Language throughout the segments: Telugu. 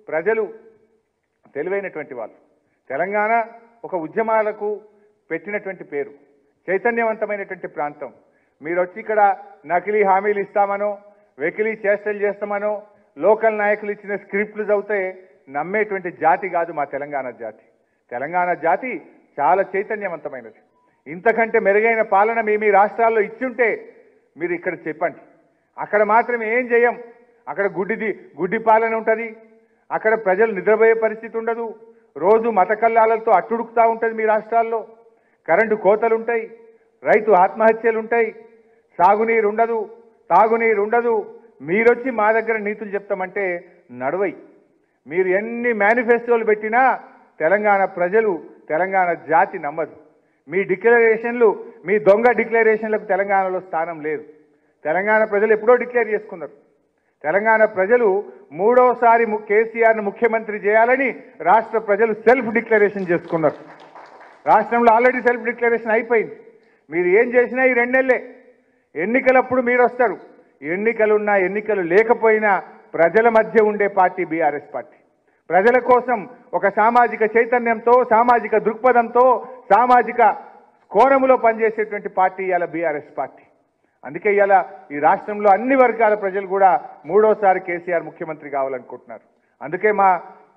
ప్రజలు తెలివైనటువంటి వాళ్ళు తెలంగాణ ఒక ఉద్యమాలకు పెట్టినటువంటి పేరు చైతన్యవంతమైనటువంటి ప్రాంతం మీరు వచ్చి ఇక్కడ నకిలీ హామీలు ఇస్తామనో వెకిలీ చేష్టలు చేస్తామనో లోకల్ నాయకులు ఇచ్చిన స్క్రిప్ట్లు చదివితే నమ్మేటువంటి జాతి కాదు మా తెలంగాణ జాతి తెలంగాణ జాతి చాలా చైతన్యవంతమైనది ఇంతకంటే మెరుగైన పాలన మీ మీ రాష్ట్రాల్లో ఇచ్చుంటే మీరు ఇక్కడ చెప్పండి అక్కడ మాత్రం ఏం చేయం అక్కడ గుడ్డిది గుడ్డి పాలన ఉంటుంది అక్కడ ప్రజలు నిద్రపోయే పరిస్థితి ఉండదు రోజు మత కల్లాలతో అట్టుడుకుతా ఉంటుంది మీ రాష్ట్రాల్లో కరెంటు కోతలు ఉంటాయి రైతు ఆత్మహత్యలు ఉంటాయి సాగునీరు ఉండదు తాగునీరు ఉండదు మీరొచ్చి మా దగ్గర నీతులు చెప్తామంటే నడవై మీరు ఎన్ని మేనిఫెస్టోలు పెట్టినా తెలంగాణ ప్రజలు తెలంగాణ జాతి నమ్మదు మీ డిక్లరేషన్లు మీ దొంగ డిక్లరేషన్లకు తెలంగాణలో స్థానం లేదు తెలంగాణ ప్రజలు ఎప్పుడో డిక్లేర్ చేసుకున్నారు తెలంగాణ ప్రజలు మూడోసారి ము- కేసీఆర్ను ముఖ్యమంత్రి చేయాలని రాష్ట్ర ప్రజలు సెల్ఫ్ డిక్లరేషన్ చేసుకున్నారు రాష్ట్రంలో ఆల్రెడీ సెల్ఫ్ డిక్లరేషన్ అయిపోయింది మీరు ఏం చేసినా ఈ రెండేళ్లే ఎన్నికలప్పుడు మీరు వస్తారు ఎన్నికలున్నా ఎన్నికలు లేకపోయినా ప్రజల మధ్య ఉండే పార్టీ బీఆర్ఎస్ పార్టీ ప్రజల కోసం ఒక సామాజిక చైతన్యంతో సామాజిక దృక్పథంతో సామాజిక కోణములో పనిచేసేటువంటి పార్టీ ఇవాళ బీఆర్ఎస్ పార్టీ అందుకే ఇవాళ ఈ రాష్ట్రంలో అన్ని వర్గాల ప్రజలు కూడా మూడోసారి కేసీఆర్ ముఖ్యమంత్రి కావాలనుకుంటున్నారు అందుకే మా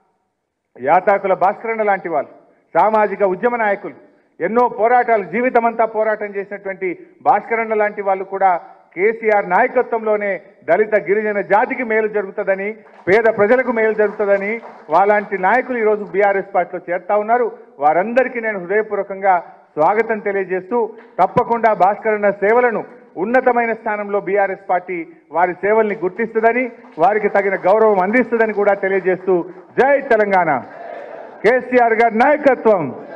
యాతాకుల భాస్కరణ లాంటి వాళ్ళు సామాజిక ఉద్యమ నాయకులు ఎన్నో పోరాటాలు జీవితమంతా పోరాటం చేసినటువంటి భాస్కరణ లాంటి వాళ్ళు కూడా కేసీఆర్ నాయకత్వంలోనే దళిత గిరిజన జాతికి మేలు జరుగుతుందని పేద ప్రజలకు మేలు జరుగుతుందని వాళ్ళంటి నాయకులు ఈరోజు బీఆర్ఎస్ పార్టీలో చేరుతా ఉన్నారు వారందరికీ నేను హృదయపూర్వకంగా స్వాగతం తెలియజేస్తూ తప్పకుండా భాస్కరణ సేవలను ఉన్నతమైన స్థానంలో బీఆర్ఎస్ పార్టీ వారి సేవల్ని గుర్తిస్తుందని వారికి తగిన గౌరవం అందిస్తుందని కూడా తెలియజేస్తూ జై తెలంగాణ కేసీఆర్ గారి నాయకత్వం